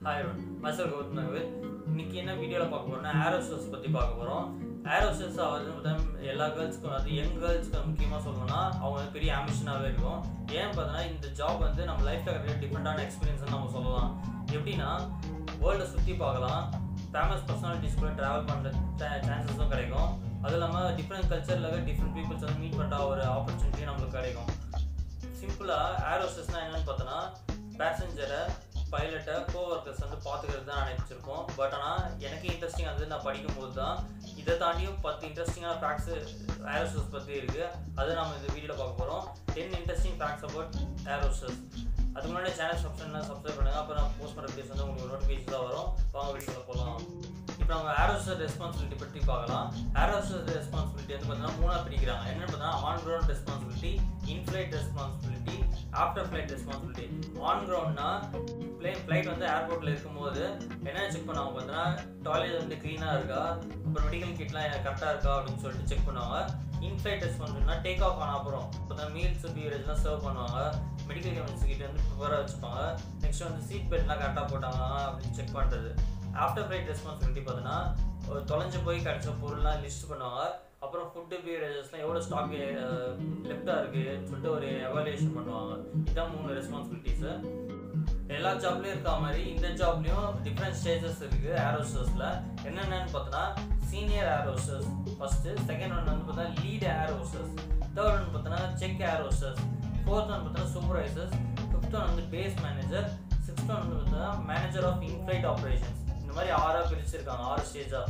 hi மசல் கௌதம் இன்னைக்கு என்ன வீடியோவில் பார்க்க போறோம்னா ஏரோசஸ் பற்றி பார்க்க போகிறோம் ஏரோசஸ் வந்து பார்த்தா எல்லா கேர்ள்ஸ்க்கும் அது யங் கேர்ள்ஸ்க்கு முக்கியமாக சொல்லணும்னா அவங்க வந்து பெரிய ஆம்பிஷனாகவே இருக்கும் ஏன்னு பார்த்தோன்னா இந்த ஜாப் வந்து நம்ம லைஃப்பில் கிடைக்கிற டிஃப்ரெண்ட்டான எக்ஸ்பீரியன்ஸ் நம்ம சொல்லலாம் எப்படின்னா வேர்ல்டை சுற்றி பார்க்கலாம் ஃபேமஸ் பர்சனாலிட்டிஸ் கூட ட்ராவல் பண்ணுற சான்சஸும் கிடைக்கும் அதுவும் இல்லாமல் டிஃப்ரெண்ட் கல்ச்சரில் டிஃப்ரெண்ட் பீப்புள்ஸ் வந்து மீட் பண்ணுற ஒரு ஆப்பர்ச்சுனிட்டியும் நம்மளுக்கு கிடைக்கும் சிம்பிளாக ஏரோசஸ்னால் என்னென்னு பார்த்தோன்னா பேசஞ்சரை பைலட்டை கோவர்க்கர்ஸ் வந்து பார்த்துக்கிறது தான் நினைச்சிருக்கோம் பட் ஆனால் எனக்கு இன்ட்ரெஸ்டிங் அது நான் படிக்கும்போது தான் இதை தாண்டியும் பத்து இன்ட்ரெஸ்டிங்கான ஃபேக்ட்ஸு ஏரோசஸ் பற்றி இருக்குது அது நம்ம இந்த வீடியோவில் பார்க்க போகிறோம் ten interesting facts about air hostess அதுக்கு முன்னாடி சேனல் சப்ஸ்கிரைப் சப்ஸ்கிரைப் பண்ணுங்கள் அப்புறம் நான் போஸ்ட் பண்ணுற வீடியோஸ் வந்து உங்களுக்கு நோட்டிஃபிகேஷன் தான் வரும் வாங்க வீடியோவில் போகலாம் இப்போ நம்ம ஏரோசஸ் ரெஸ்பான்சிபிலிட்டி பற்றி பார்க்கலாம் ஏரோசஸ் ரெஸ்பான்சிபிலிட்டி வந்து பார்த்தீங்கன்னா மூணாக பிரிக்கிறாங்க என்னென்னு பார்த்தீங்கன்னா on ground responsibility inflight responsibility after flight responsibility on கிரவுண்ட்னா பிளேன் ஃப்ளைட் வந்து ஏர்போர்ட்டில் இருக்கும்போது என்ன செக் பண்ணுவாங்க பார்த்தீங்கன்னா டாய்லெட் வந்து க்ளீனாக இருக்கா அப்புறம் மெடிக்கல் கிட்லாம் கரெக்டாக இருக்கா அப்படின்னு சொல்லிட்டு செக் பண்ணுவாங்க இன்ஃப்ளைட் ரெஸ்பான்சிபிலிட்டினா டேக் ஆஃப் ஆன அப்புறம் இப்போ தான் மீல்ஸ் பீவரேஜ்லாம் சர்வ் பண்ணுவாங்க மெடிக்கல் கவர்மெண்ட்ஸ் கிட்ட வந்து ப்ரிப்பராக வச்சுப்பாங்க நெக்ஸ்ட் வந்து சீட் பெல்ட்லாம் கரெக்டாக போட்டாங்க அப்படின்னு செக் பண்ணுறது ஆஃப்டர் ஃப்ளைட் ரெஸ்பான்சிபிலிட்டி பார்த்தீங்கன்னா ஒரு தொலைஞ்சு போய் கிடைச்ச பொருள்லாம் லிஸ்ட் பண்ணுவாங்க அப்புறம் ஃபுட்டு பீவரேஜஸ்லாம் எவ்வளோ ஸ்டாக் லெஃப்டாக இருக்குன்னு சொல்லிட்டு ஒரு எவாலுவேஷன் பண்ணுவாங்க இதுதான் மூணு ரெஸ்பான்சிபிலிட்டிஸு எல்லா ஜாப்லேயும் இருக்க மாதிரி இந்த ஜாப்லேயும் டிஃப்ரெண்ட் ஸ்டேஜஸ் இருக்குது ஏரோசஸில் என்னென்னு பார்த்தோன்னா senior air hostess first second one வந்து பார்த்தா லீட் ஏரோசஸ் தேர்ட் ஒன் பார்த்தோன்னா செக் ஏரோசஸ் ஃபோர்த் ஒன் பார்த்தோன்னா சூப்பர்வைசர்ஸ் ஃபிஃப்த் ஒன் வந்து பேஸ் மேனேஜர் சிக்ஸ்த் ஒன் வந்து பார்த்தோன்னா மேனேஜர் ஆஃப் இன்ஃப்ளைட் ஆப்ரேஷன்ஸ் இந்த மாதிரி ஆறாக பிரிச்சிருக்காங்க ஆறு ஸ்டேஜாக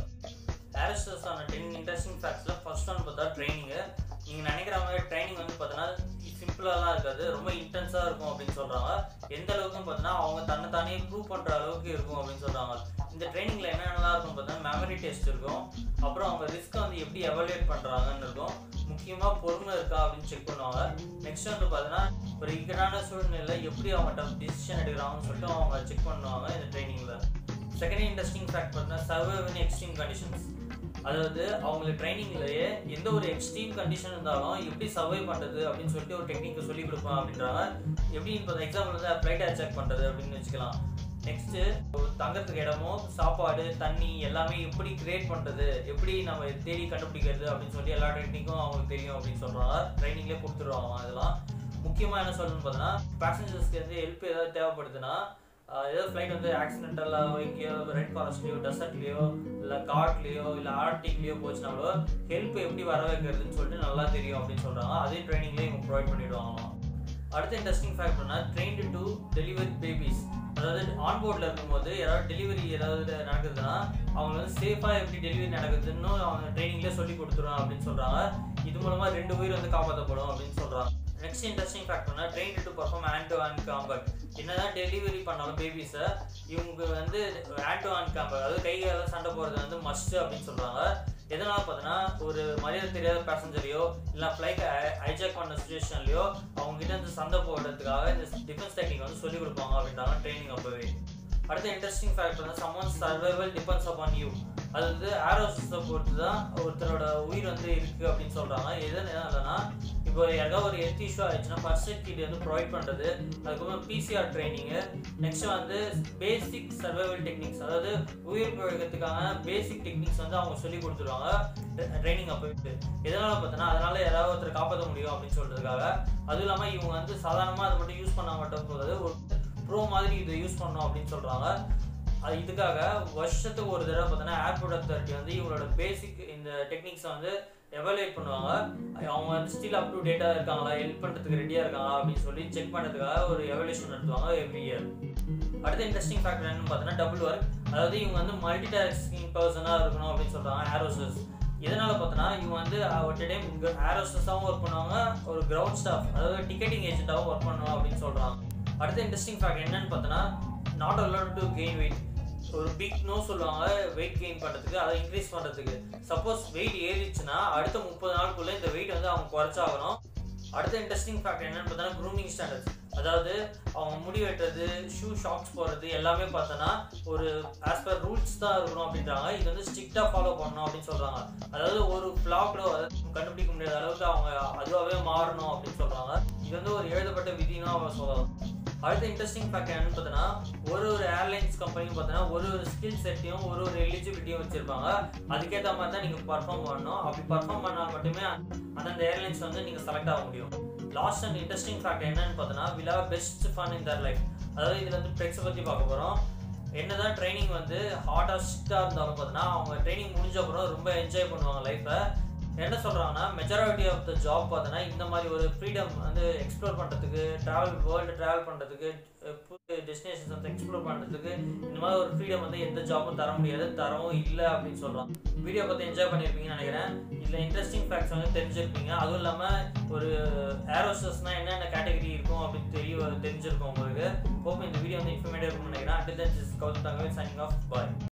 ஏரோசஸ் ஆன டென் இன்ட்ரெஸ்டிங் ஃபேக்ட்ஸில் ஃபர்ஸ்ட் ஒன் பார்த்தா ட்ரைனிங்கு நீங்கள் நினைக்கிற மாதிரி ட்ரைனிங் வந்து பார்த்தோன்னா சிம்பிளாலாம் இருக்காது ரொம்ப இன்டென்ஸாக இருக்கும் அப்படின்னு சொல்கிறாங்க எந்த அளவுக்குன்னு பார்த்தோன்னா அவங்க தன்னை தானே ப்ரூவ் பண்ணுற அளவுக்கு இருக்கும் அப்படின்னு சொல்கிறாங்க இந்த ட்ரைனிங்கில் என்னென்னலாம் இருக்கும் பார்த்தோன்னா மெமரி டெஸ்ட் இருக்கும் அப்புறம் அவங்க ரிஸ்க்கை வந்து எப்படி எவாலுவேட் பண்ணுறாங்கன்னு இருக்கும் முக்கியமாக பொறுமை இருக்கா அப்படின்னு செக் பண்ணுவாங்க நெக்ஸ்ட் வந்து பார்த்தீங்கன்னா ஒரு இக்கட்டான சூழ்நிலை எப்படி அவங்க டிசிஷன் எடுக்கிறாங்கன்னு சொல்லிட்டு அவங்க செக் பண்ணுவாங்க இந்த ட்ரைனிங்கில் செகண்ட் இன்ட்ரெஸ்டிங் ஃபேக்ட் பார்த்தீங்கன்னா சர்வைவ் இன் எக்ஸ்ட்ரீம் கண்டிஷன்ஸ் அதாவது அவங்களுக்கு ட்ரைனிங்லேயே எந்த ஒரு எக்ஸ்ட்ரீம் கண்டிஷன் இருந்தாலும் எப்படி சர்வை பண்ணுறது அப்படின்னு சொல்லிட்டு ஒரு டெக்னிக்கை சொல்லி கொடுப்போம் அப்படின்றாங்க எப்படின்னு இப்போ எக்ஸாம்பிள் வந்து ஃப்ளைட் அச்சேக் பண்ணுறது அப்படின்னு வச்சுக்கலாம் நெக்ஸ்ட்டு தங்கறதுக்கு இடமும் சாப்பாடு தண்ணி எல்லாமே எப்படி கிரியேட் பண்ணுறது எப்படி நம்ம தேடி கண்டுபிடிக்கிறது அப்படின்னு சொல்லி எல்லா டெக்னிக்கும் அவங்களுக்கு தெரியும் அப்படின்னு சொல்கிறாங்க ட்ரைனிங்லேயே கொடுத்துருவாங்க அதெல்லாம் முக்கியமாக என்ன சொல்லணும்னு பார்த்தோன்னா பேசஞ்சர்ஸ்க்கு வந்து ஹெல்ப் ஏதாவது தேவைப்படுதுன்னா ஏதோ ஃப்ளைட் வந்து ஆக்சிடென்டலாக எங்கேயோ ரெட் ஃபாரஸ்ட்லேயோ டெசர்ட்லேயோ இல்லை காட்லேயோ இல்லை ஆர்டிக்லேயோ போச்சுனாலோ ஹெல்ப் எப்படி வர வைக்கிறதுன்னு சொல்லிட்டு நல்லா தெரியும் அப்படின்னு சொல்கிறாங்க அதே ட்ரைனிங்லேயே இவங்க ப்ரொவைட் பண்ணிவிடுவாங்களாம் அடுத்த இன்ட்ரெஸ்டிங் ஃபேக்ட்னா ட்ரெயின்டு டு டெலிவரி பேபிஸ் அதாவது ஆன்போர்டில் இருக்கும்போது யாராவது டெலிவரி ஏதாவது நடக்குதுன்னா அவங்க வந்து சேஃபாக எப்படி டெலிவரி நடக்குதுன்னு அவங்க ட்ரைனிங்லேயே சொல்லி கொடுத்துருவோம் அப்படின்னு சொல்கிறாங்க இது மூலமாக ரெண்டு உயிர் வந்து காப்பாற்றப்படும் அப்படின்னு சொல்கிறாங்க நெக்ஸ்ட் இன்ட்ரெஸ்டிங் ஃபேக்டர்னா train to perform hand to hand combat என்னதான் டெலிவரி பண்ணாலும் பேபிஸை இவங்க வந்து ஹேண்ட் டு ஹேண்ட் காம்பட் அதாவது கைகால சண்டை போகிறது வந்து மஸ்ட் அப்படின்னு சொல்கிறாங்க எதனால பார்த்தீங்கன்னா ஒரு மரியாதை தெரியாத பேசஞ்சரையோ இல்லை ஃப்ளைட்டை ஹைஜாக் பண்ண சுச்சுவேஷன்லையோ அவங்க கிட்ட இருந்து சண்டை போடுறதுக்காக இந்த டிஃபென்ஸ் டெக்னிக் வந்து சொல்லிக் கொடுப்பாங்க அப்படின்றாங்க ட்ரைனிங் அப்போவே அடுத்த இன்ட்ரெஸ்டிங் ஃபேக்டர் வந்து someone survival depends upon you அது வந்து ஏரோசஸை பொறுத்து தான் ஒருத்தரோட உயிர் வந்து இருக்குது அப்படின்னு சொல்கிறாங்க எது இல்லைன்னா இப்போ யாருக்காவது ஒரு ஹெல்த் இஷ்யூ ஆயிடுச்சுன்னா ஃபர்ஸ்ட் எய்ட் கிட் வந்து ப்ரொவைட் பண்ணுறது அதுக்கப்புறம் பிசிஆர் ட்ரைனிங்கு நெக்ஸ்ட் வந்து பேசிக் சர்வைவல் டெக்னிக்ஸ் அதாவது உயிர் பிழைக்கிறதுக்கான பேசிக் டெக்னிக்ஸ் வந்து அவங்க சொல்லி கொடுத்துருவாங்க ட்ரைனிங் அப்போ எதனால் பார்த்தோன்னா அதனால யாராவது ஒருத்தர் காப்பாற்ற முடியும் அப்படின்னு சொல்கிறதுக்காக அதுவும் இல்லாமல் இவங்க வந்து சாதாரணமாக அதை மட்டும் யூஸ் பண்ண மட்டும் போகிறது ஒரு ப்ரோ மாதிரி இதை யூஸ் பண்ணோம் அப்படின்னு சொல்கிறாங்க அது இதுக்காக வருஷத்துக்கு ஒரு தடவை பார்த்தோன்னா ஏர்போர்ட் அத்தாரிட்டி வந்து இவங்களோட பேசிக் இந்த டெக்னிக்ஸை வந்து எவாலுவேட் பண்ணுவாங்க அவங்க வந்து ஸ்டில் அப் டு டேட்டாக இருக்காங்களா ஹெல்ப் பண்ணுறதுக்கு ரெடியாக இருக்காங்களா அப்படின்னு சொல்லி செக் பண்ணுறதுக்காக ஒரு எவல்யூஷன் நடத்துவாங்க எவ்ரி இயர் அடுத்த இன்ட்ரெஸ்டிங் ஃபேக்டர் என்னன்னு பார்த்தோன்னா டபுள் ஒர்க் அதாவது இவங்க வந்து மல்டி டாஸ்கிங் பர்சனாக இருக்கணும் அப்படின்னு சொல்கிறாங்க ஏரோசஸ் எதனால் பார்த்தோன்னா இவங்க வந்து ஒரு டைம் ஏரோசஸாகவும் ஒர்க் பண்ணுவாங்க ஒரு கிரவுண்ட் ஸ்டாஃப் அதாவது டிக்கெட்டிங் ஏஜென்ட்டாகவும் ஒர்க் பண்ணுவோம் அப்படின்னு சொல்கிறாங்க அடுத்த இன்ட்ரெஸ்டிங் ஃபேக்ட் என்னன்னு பார்த்தோன்னா not allowed to gain weight ஒரு பிக் நோ சொல்லுவாங்க வெயிட் கெயின் பண்ணுறதுக்கு அதை இன்க்ரீஸ் பண்ணுறதுக்கு சப்போஸ் வெயிட் ஏறிச்சுன்னா அடுத்த முப்பது நாளுக்குள்ளே இந்த வெயிட் வந்து அவங்க குறைச்சாகணும் அடுத்த இன்ட்ரெஸ்டிங் ஃபேக்ட் என்னன்னு பார்த்தோன்னா க்ரூமிங் ஸ்டாண்டர்ட்ஸ் அதாவது அவங்க முடி வெட்டுறது ஷூ ஷாக்ஸ் போடுறது எல்லாமே பார்த்தோன்னா ஒரு ஆஸ் பர் ரூல்ஸ் தான் இருக்கணும் அப்படின்றாங்க இது வந்து ஸ்ட்ரிக்டாக ஃபாலோ பண்ணணும் அப்படின்னு சொல்கிறாங்க அதாவது ஒரு ஃப்ளாக் கூட கண்டுபிடிக்க முடியாத அளவுக்கு அவங்க அதுவாகவே மாறணும் அப்படின்னு சொல்கிறாங்க இது வந்து ஒரு எழுதப்பட்ட விதினும் அவங்க சொல்லலாம் அடுத்த இன்ட்ரெஸ்டிங் ஃபேக்ட் என்னன்னு பார்த்தீங்கன்னா ஒரு ஒரு ஏர்லைன்ஸ் கம்பெனியும் பார்த்தீங்கன்னா ஒரு ஒரு ஸ்கில் செட்டையும் ஒரு ஒரு எலிஜிபிலிட்டியும் வச்சிருப்பாங்க அதுக்கேற்ற மாதிரி தான் நீங்கள் பர்ஃபார்ம் பண்ணணும் அப்படி பர்ஃபார்ம் பண்ணால் மட்டுமே அந்தந்த ஏர்லைன்ஸ் வந்து நீங்கள் செலக்ட் ஆக முடியும் லாஸ்ட் அண்ட் இன்ட்ரெஸ்டிங் ஃபேக்ட் என்னன்னு பார்த்தோன்னா will have best fun in their life அதாவது இதில் வந்து பெட்ஸை பற்றி பார்க்க போகிறோம் என்னதான் ட்ரைனிங் வந்து ஹார்டாக ஸ்ட்ரிக்டாக இருந்தாலும் பார்த்தீங்கன்னா அவங்க ட்ரைனிங் முடிஞ்ச அப்புறம் ரொம்ப என்ஜாய் பண்ணுவாங்க லைஃப்பை என்ன சொல்கிறாங்கன்னா மெஜாரிட்டி ஆஃப் த ஜாப் பார்த்தோன்னா இந்த மாதிரி ஒரு ஃப்ரீடம் வந்து எக்ஸ்ப்ளோர் பண்ணுறதுக்கு ட்ராவல் வேர்ல்டு ட்ராவல் பண்ணுறதுக்கு புது டெஸ்டினேஷன்ஸ் வந்து எக்ஸ்ப்ளோர் பண்ணுறதுக்கு இந்த மாதிரி ஒரு ஃப்ரீடம் வந்து எந்த ஜாப்பும் தர முடியாது தரவும் இல்லை அப்படின்னு சொல்கிறோம் வீடியோ பார்த்து என்ஜாய் பண்ணியிருப்பீங்கன்னு நினைக்கிறேன் இதில் இன்ட்ரெஸ்டிங் ஃபேக்ட்ஸ் வந்து தெரிஞ்சிருப்பீங்க அதுவும் இல்லாமல் ஒரு ஏரோஸ்டர்ஸ்னால் என்னென்ன கேட்டகரி இருக்கும் அப்படின்னு தெரிய தெரிஞ்சிருக்கும் உங்களுக்கு ஹோப் இந்த வீடியோ வந்து இன்ஃபர்மேட்டிவ் இருக்கும்னு நினைக்கிறேன் அட்டில் தன் கவுத் தங்கவே சைனிங் ஆஃப் பாய்